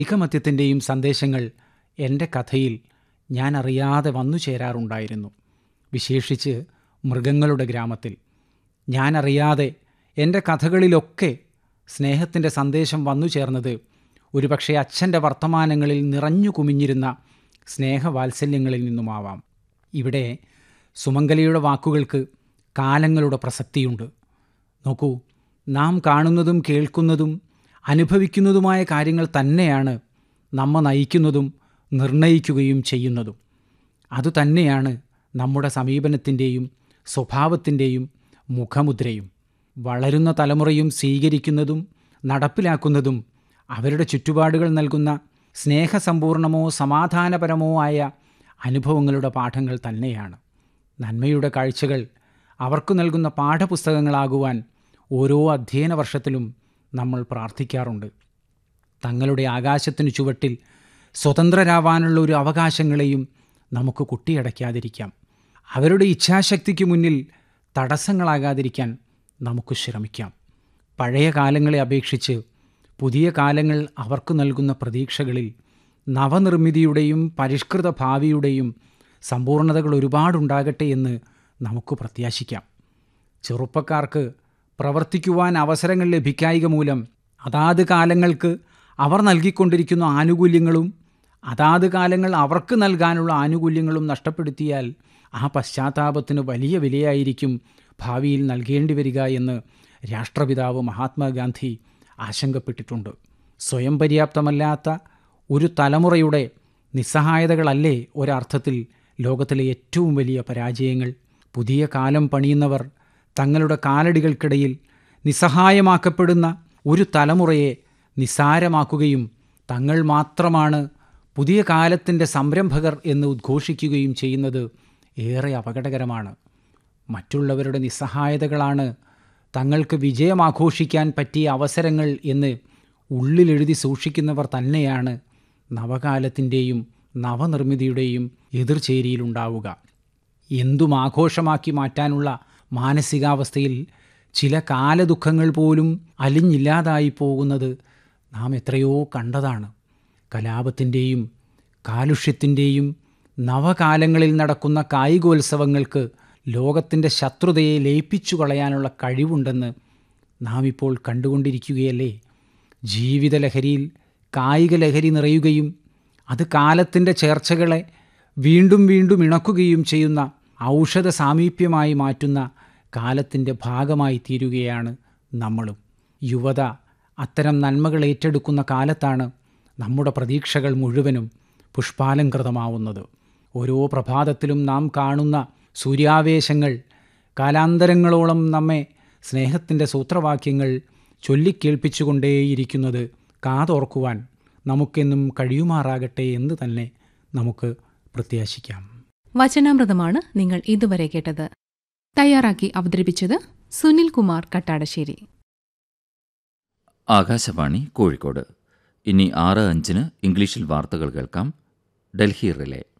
ഐകമത്യത്തിൻ്റെയും സന്ദേശങ്ങൾ എൻ്റെ കഥയിൽ ഞാൻ അറിയാതെ വന്നു ചേരാറുണ്ടായിരുന്നു വിശേഷിച്ച് മൃഗങ്ങളുടെ ഗ്രാമത്തിൽ ഞാൻ അറിയാതെ എൻ്റെ കഥകളിലൊക്കെ സ്നേഹത്തിൻ്റെ സന്ദേശം വന്നു ചേർന്നത് ഒരുപക്ഷെ അച്ഛൻ്റെ വർത്തമാനങ്ങളിൽ നിറഞ്ഞു കുമിഞ്ഞിരുന്ന സ്നേഹവാത്സല്യങ്ങളിൽ നിന്നുമാവാം ഇവിടെ സുമംഗലിയുടെ വാക്കുകൾക്ക് കാലങ്ങളുടെ പ്രസക്തിയുണ്ട് നോക്കൂ നാം കാണുന്നതും കേൾക്കുന്നതും അനുഭവിക്കുന്നതുമായ കാര്യങ്ങൾ തന്നെയാണ് നമ്മ നയിക്കുന്നതും നിർണയിക്കുകയും ചെയ്യുന്നതും അതുതന്നെയാണ് നമ്മുടെ സമീപനത്തിൻ്റെയും സ്വഭാവത്തിൻ്റെയും മുഖമുദ്രയും വളരുന്ന തലമുറയും സ്വീകരിക്കുന്നതും നടപ്പിലാക്കുന്നതും അവരുടെ ചുറ്റുപാടുകൾ നൽകുന്ന സ്നേഹസമ്പൂർണമോ സമാധാനപരമോ ആയ അനുഭവങ്ങളുടെ പാഠങ്ങൾ തന്നെയാണ് നന്മയുടെ കാഴ്ചകൾ അവർക്ക് നൽകുന്ന പാഠപുസ്തകങ്ങളാകുവാൻ ഓരോ അധ്യയന വർഷത്തിലും നമ്മൾ പ്രാർത്ഥിക്കാറുണ്ട് തങ്ങളുടെ ആകാശത്തിനു ചുവട്ടിൽ സ്വതന്ത്രരാവാനുള്ള ഒരു അവകാശങ്ങളെയും നമുക്ക് കുട്ടിയടയ്ക്കാതിരിക്കാം അവരുടെ ഇച്ഛാശക്തിക്ക് മുന്നിൽ തടസ്സങ്ങളാകാതിരിക്കാൻ നമുക്ക് ശ്രമിക്കാം പഴയ കാലങ്ങളെ അപേക്ഷിച്ച് പുതിയ കാലങ്ങൾ അവർക്ക് നൽകുന്ന പ്രതീക്ഷകളിൽ നവനിർമ്മിതിയുടെയും പരിഷ്കൃത ഭാവിയുടെയും സമ്പൂർണതകൾ ഒരുപാടുണ്ടാകട്ടെ എന്ന് നമുക്ക് പ്രത്യാശിക്കാം ചെറുപ്പക്കാർക്ക് പ്രവർത്തിക്കുവാൻ അവസരങ്ങൾ ലഭിക്കായിക മൂലം അതാത് കാലങ്ങൾക്ക് അവർ നൽകിക്കൊണ്ടിരിക്കുന്ന ആനുകൂല്യങ്ങളും അതാത് കാലങ്ങൾ അവർക്ക് നൽകാനുള്ള ആനുകൂല്യങ്ങളും നഷ്ടപ്പെടുത്തിയാൽ ആ പശ്ചാത്താപത്തിന് വലിയ വിലയായിരിക്കും ഭാവിയിൽ നൽകേണ്ടി വരിക എന്ന് രാഷ്ട്രപിതാവ് മഹാത്മാഗാന്ധി ആശങ്കപ്പെട്ടിട്ടുണ്ട് സ്വയം പര്യാപ്തമല്ലാത്ത ഒരു തലമുറയുടെ നിസ്സഹായതകളല്ലേ ഒരർത്ഥത്തിൽ ലോകത്തിലെ ഏറ്റവും വലിയ പരാജയങ്ങൾ പുതിയ കാലം പണിയുന്നവർ തങ്ങളുടെ കാലടികൾക്കിടയിൽ നിസ്സഹായമാക്കപ്പെടുന്ന ഒരു തലമുറയെ നിസ്സാരമാക്കുകയും തങ്ങൾ മാത്രമാണ് പുതിയ കാലത്തിൻ്റെ സംരംഭകർ എന്ന് ഉദ്ഘോഷിക്കുകയും ചെയ്യുന്നത് ഏറെ അപകടകരമാണ് മറ്റുള്ളവരുടെ നിസ്സഹായതകളാണ് തങ്ങൾക്ക് വിജയമാഘോഷിക്കാൻ പറ്റിയ അവസരങ്ങൾ എന്ന് ഉള്ളിലെഴുതി സൂക്ഷിക്കുന്നവർ തന്നെയാണ് നവകാലത്തിൻ്റെയും നവനിർമ്മിതിയുടെയും എതിർചേരിയിലുണ്ടാവുക എന്തും ആഘോഷമാക്കി മാറ്റാനുള്ള മാനസികാവസ്ഥയിൽ ചില കാലദുഃഖങ്ങൾ പോലും അലിഞ്ഞില്ലാതായി പോകുന്നത് നാം എത്രയോ കണ്ടതാണ് കലാപത്തിൻ്റെയും കാലുഷ്യത്തിൻ്റെയും നവകാലങ്ങളിൽ നടക്കുന്ന കായികോത്സവങ്ങൾക്ക് ലോകത്തിൻ്റെ ശത്രുതയെ ലയിപ്പിച്ചു കളയാനുള്ള കഴിവുണ്ടെന്ന് നാം ഇപ്പോൾ കണ്ടുകൊണ്ടിരിക്കുകയല്ലേ ജീവിതലഹരിയിൽ കായിക ലഹരി നിറയുകയും അത് കാലത്തിൻ്റെ ചേർച്ചകളെ വീണ്ടും വീണ്ടും ഇണക്കുകയും ചെയ്യുന്ന ഔഷധ സാമീപ്യമായി മാറ്റുന്ന കാലത്തിൻ്റെ ഭാഗമായി തീരുകയാണ് നമ്മളും യുവത അത്തരം നന്മകൾ ഏറ്റെടുക്കുന്ന കാലത്താണ് നമ്മുടെ പ്രതീക്ഷകൾ മുഴുവനും പുഷ്പാലങ്കൃതമാവുന്നത് ഓരോ പ്രഭാതത്തിലും നാം കാണുന്ന സൂര്യാവേശങ്ങൾ കാലാന്തരങ്ങളോളം നമ്മെ സ്നേഹത്തിൻ്റെ സൂത്രവാക്യങ്ങൾ ചൊല്ലിക്കേൾപ്പിച്ചുകൊണ്ടേയിരിക്കുന്നത് കാതോർക്കുവാൻ നമുക്കെന്നും കഴിയുമാറാകട്ടെ എന്ന് തന്നെ നമുക്ക് പ്രത്യാശിക്കാം വചനാമൃതമാണ് നിങ്ങൾ ഇതുവരെ കേട്ടത് തയ്യാറാക്കി അവതരിപ്പിച്ചത് സുനിൽ കുമാർ കട്ടാടശ്ശേരി ആകാശവാണി കോഴിക്കോട് ഇനി ആറ് അഞ്ചിന് ഇംഗ്ലീഷിൽ വാർത്തകൾ കേൾക്കാം ഡൽഹി റിലേ